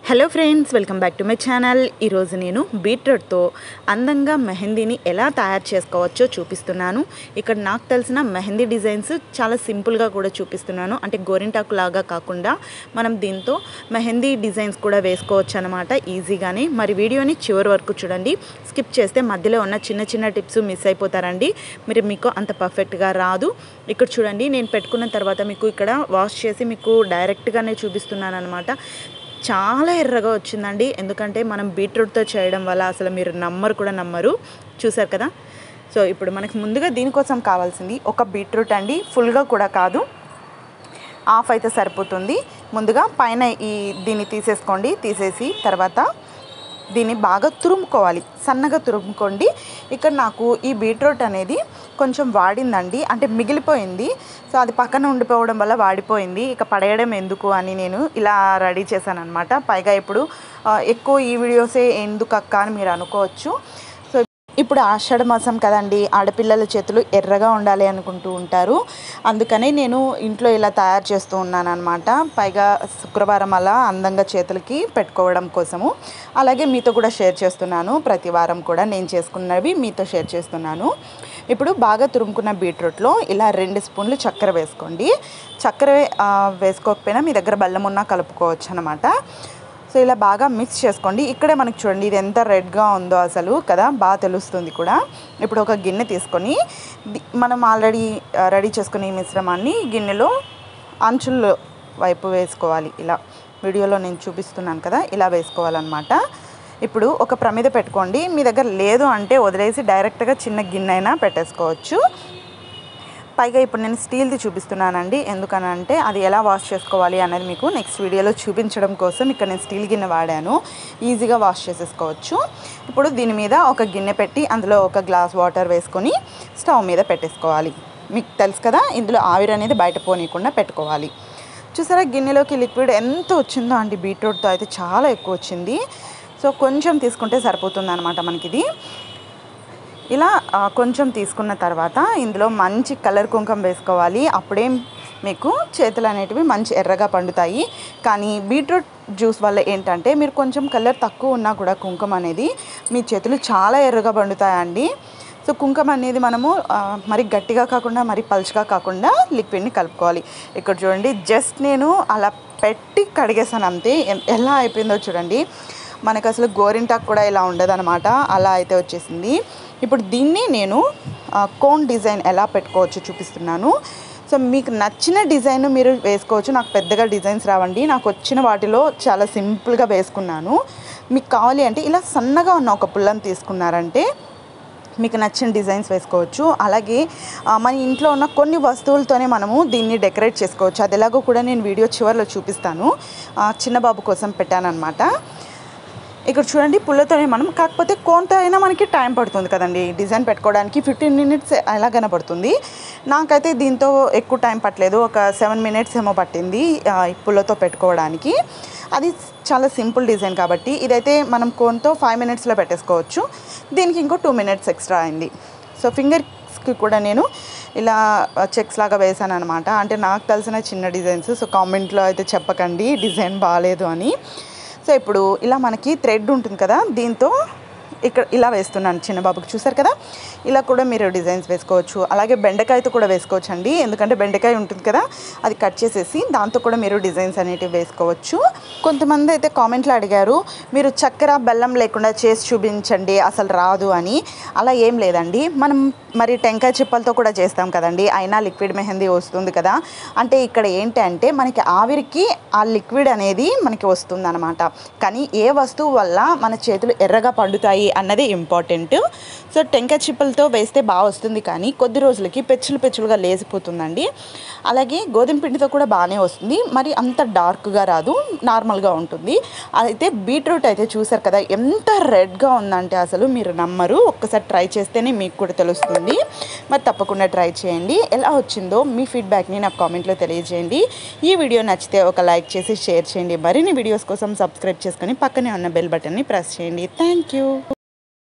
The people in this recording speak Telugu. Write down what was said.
hello friends welcome back to my channel ఈరోజు నేను బీట్రూట్తో అందంగా మెహందీని ఎలా తయారు చేసుకోవచ్చో చూపిస్తున్నాను ఇక్కడ నాకు తెలిసిన మెహందీ డిజైన్స్ చాలా సింపుల్గా కూడా చూపిస్తున్నాను అంటే గోరింటాకు లాగా కాకుండా మనం దీంతో మెహందీ డిజైన్స్ కూడా వేసుకోవచ్చు అనమాట ఈజీగానే మరి వీడియోని చివరి వరకు చూడండి స్కిప్ చేస్తే మధ్యలో ఉన్న చిన్న చిన్న టిప్స్ మిస్ అయిపోతారండి మీరు మీకు అంత పర్ఫెక్ట్గా రాదు ఇక్కడ చూడండి నేను పెట్టుకున్న తర్వాత మీకు ఇక్కడ వాష్ చేసి మీకు డైరెక్ట్గానే చూపిస్తున్నాను అనమాట చాలా ఎర్రగా వచ్చిందండి ఎందుకంటే మనం బీట్రూట్తో చేయడం వల్ల అసలు మీరు నమ్మరు కూడా నమ్మరు చూసారు కదా సో ఇప్పుడు మనకి ముందుగా దీనికోసం కావాల్సింది ఒక బీట్రూట్ అండి ఫుల్గా కూడా కాదు హాఫ్ అయితే సరిపోతుంది ముందుగా పైన ఈ దీన్ని తీసేసుకోండి తీసేసి తర్వాత దీన్ని బాగా తురుముకోవాలి సన్నగా తురుముకోండి ఇక్కడ నాకు ఈ బీట్రూట్ అనేది కొంచెం వాడిందండి అంటే మిగిలిపోయింది సో అది పక్కన ఉండిపోవడం వల్ల వాడిపోయింది ఇక పడేయడం ఎందుకు అని నేను ఇలా రెడీ చేశాను అనమాట పైగా ఇప్పుడు ఆ, ఎక్కువ ఈ వీడియోసే ఎందుకు అక్క అని మీరు అనుకోవచ్చు సో ఇప్పుడు ఆషాఢ మాసం కదండి ఆడపిల్లల చేతులు ఎర్రగా ఉండాలి అనుకుంటూ ఉంటారు అందుకనే నేను ఇంట్లో ఇలా తయారు చేస్తూ ఉన్నాను అనమాట పైగా శుక్రవారం అలా అందంగా చేతులకి పెట్టుకోవడం కోసము అలాగే మీతో కూడా షేర్ చేస్తున్నాను ప్రతి వారం కూడా నేను చేసుకున్నవి మీతో షేర్ చేస్తున్నాను ఇప్పుడు బాగా తురుముకున్న బీట్రూట్లో ఇలా రెండు స్పూన్లు చక్కెర వేసుకోండి చక్కెర ఆ, వేసుకోకపోయినా మీ దగ్గర బెల్లం ఉన్నా కలుపుకోవచ్చు అనమాట సో ఇలా బాగా మిక్స్ చేసుకోండి ఇక్కడే మనకి చూడండి ఇది ఎంత రెడ్గా ఉందో అసలు కదా బాగా తెలుస్తుంది కూడా ఇప్పుడు ఒక గిన్నె తీసుకొని ది- మనం ఆల్రెడీ రెడీ చేసుకున్న ఈ మిశ్రమాన్ని గిన్నెలో అంచుల్లో వైపు వేసుకోవాలి ఇలా వీడియోలో నేను చూపిస్తున్నాను కదా ఇలా వేసుకోవాలన్నమాట ఇప్పుడు ఒక ప్రమిద పెట్టుకోండి మీ దగ్గర లేదు అంటే వదిలేసి డైరెక్ట్గా చిన్న గిన్నె అయినా పెట్టేసుకోవచ్చు పైగా ఇప్పుడు నేను స్టీల్ది చూపిస్తున్నానండి ఎందుకనంటే అది ఎలా వాష్ చేసుకోవాలి అనేది మీకు నెక్స్ట్ వీడియోలో చూపించడం కోసం ఇక్కడ నేను స్టీల్ గిన్నె వాడాను ఈజీగా వాష్ చేసేసుకోవచ్చు ఇప్పుడు దీని మీద ఒక గిన్నె పెట్టి అందులో ఒక గ్లాస్ వాటర్ వేసుకొని స్టవ్ మీద పెట్టేసుకోవాలి మీకు తెలుసు కదా ఇందులో ఆవిరి అనేది బయట పోనీయకుండా పెట్టుకోవాలి చూసారా గిన్నెలోకి లిక్విడ్ ఎంత వచ్చిందో అండి బీట్రూట్తో అయితే చాలా ఎక్కువ వచ్చింది సో కొంచెం తీసుకుంటే సరిపోతుంది అనమాట మనకి ఇది ఇలా ఆ, కొంచెం తీసుకున్న తర్వాత ఇందులో మంచి కలర్ కుంకం వేసుకోవాలి అప్పుడే మీకు చేతులు అనేటివి మంచి ఎర్రగా పండుతాయి కానీ బీట్రూట్ జ్యూస్ వల్ల ఏంటంటే మీరు కొంచెం కలర్ తక్కువ ఉన్నా కూడా కుంకుమ అనేది మీ చేతులు చాలా ఎర్రగా పండుతాయండి సో కుంకుమ అనేది మనము ఆ, మరి గట్టిగా కాకుండా మరి పలుచగా కాకుండా లిక్విడ్ని కలుపుకోవాలి ఇక్కడ చూడండి జస్ట్ నేను అలా పెట్టి కడిగేసాను అంతే ఎ- ఎలా అయిపోయిందో చూడండి మనకు అసలు గోరింటాకు కూడా ఇలా ఉండదన్నమాట అలా అయితే వచ్చేసింది ఇప్పుడు దీన్ని నేను ఆ, కోన్ డిజైన్ ఎలా పెట్టుకోవచ్చో చూపిస్తున్నాను సో మీకు నచ్చిన డిజైన్ మీరు వేసుకోవచ్చు నాకు పెద్దగా డిజైన్స్ రావండి నాకు వచ్చిన వాటిలో చాలా సింపుల్గా వేసుకున్నాను మీకు కావాలి అంటే ఇలా సన్నగా ఉన్న ఒక పుల్లని తీసుకున్నారంటే మీకు నచ్చిన డిజైన్స్ వేసుకోవచ్చు అలాగే ఆ, మన ఇంట్లో ఉన్న కొన్ని వస్తువులతోనే మనము దీన్ని డెకరేట్ చేసుకోవచ్చు అది ఎలాగో కూడా నేను వీడియో చివరిలో చూపిస్తాను ఆ, చిన్న బాబు కోసం పెట్టానన్నమాట ఇక్కడ చూడండి పుల్లతోనే మనం కాకపోతే కోన్తో అయినా మనకి టైం పడుతుంది కదండి డిజైన్ పెట్టుకోవడానికి ఫిఫ్టీన్ మినిట్స్ ఎలా కనపడుతుంది నాకైతే దీంతో ఎక్కువ టైం పట్టలేదు ఒక సెవెన్ మినిట్స్ ఏమో పట్టింది ఆ, ఈ పుల్లతో పెట్టుకోవడానికి అది చాలా సింపుల్ డిజైన్ కాబట్టి ఇదైతే మనం కోన్తో ఫైవ్ మినిట్స్లో పెట్టేసుకోవచ్చు దీనికి ఇంకో టూ మినిట్స్ ఎక్స్ట్రా అయింది సో ఫింగర్స్కి కూడా నేను ఇలా చెక్స్ లాగా వేసాను అనమాట అంటే నాకు తెలిసిన చిన్న డిజైన్స్ సో కామెంట్లో అయితే చెప్పకండి డిజైన్ బాగాలేదు అని సో ఇప్పుడు ఇలా మనకి థ్రెడ్ ఉంటుంది కదా దీంతో ఇక్కడ ఇలా వేస్తున్నాను చిన్న బాబుకి చూసారు కదా ఇలా కూడా మీరు డిజైన్స్ వేసుకోవచ్చు అలాగే బెండకాయతో కూడా వేసుకోవచ్చు అండి ఎందుకంటే బెండకాయ ఉంటుంది కదా అది కట్ చేసేసి దాంతో కూడా మీరు డిజైన్స్ అనేటివి వేసుకోవచ్చు కొంతమంది అయితే కామెంట్లో అడిగారు మీరు చక్కెర బెల్లం లేకుండా చేసి చూపించండి అసలు రాదు అని అలా ఏం లేదండి మనం మరి టెంకాయ చిప్పలతో కూడా చేస్తాం కదండి అయినా లిక్విడ్ మెహందీ వస్తుంది కదా అంటే ఇక్కడ ఏంటి అంటే మనకి ఆవిరికి ఆ లిక్విడ్ అనేది మనకి వస్తుంది అనమాట కానీ ఏ వస్తువు వల్ల మన చేతులు ఎర్రగా పండుతాయి అన్నది ఇంపార్టెంట్ సో టెంకాయ చిప్పలతో వేస్తే బాగా వస్తుంది కానీ కొద్ది రోజులకి పెచ్చులు పెచ్చులుగా లేసిపోతుందండి అలాగే గోధుమ పిండితో కూడా బాగానే వస్తుంది మరి అంత డార్క్గా రాదు నార్మల్గా ఉంటుంది అయితే బీట్రూట్ అయితే చూసారు కదా ఎంత రెడ్గా ఉందంటే అసలు మీరు నమ్మరు ఒక్కసారి ట్రై చేస్తేనే మీకు కూడా తెలుస్తుంది మరి తప్పకుండా ట్రై చేయండి ఎలా వచ్చిందో మీ ఫీడ్బ్యాక్ని నాకు కామెంట్లో తెలియజేయండి ఈ వీడియో నచ్చితే ఒక లైక్ చేసి షేర్ చేయండి మరిన్ని వీడియోస్ కోసం సబ్స్క్రైబ్ చేసుకొని పక్కనే ఉన్న బెల్ బటన్ని ప్రెస్ చేయండి థ్యాంక్ యూ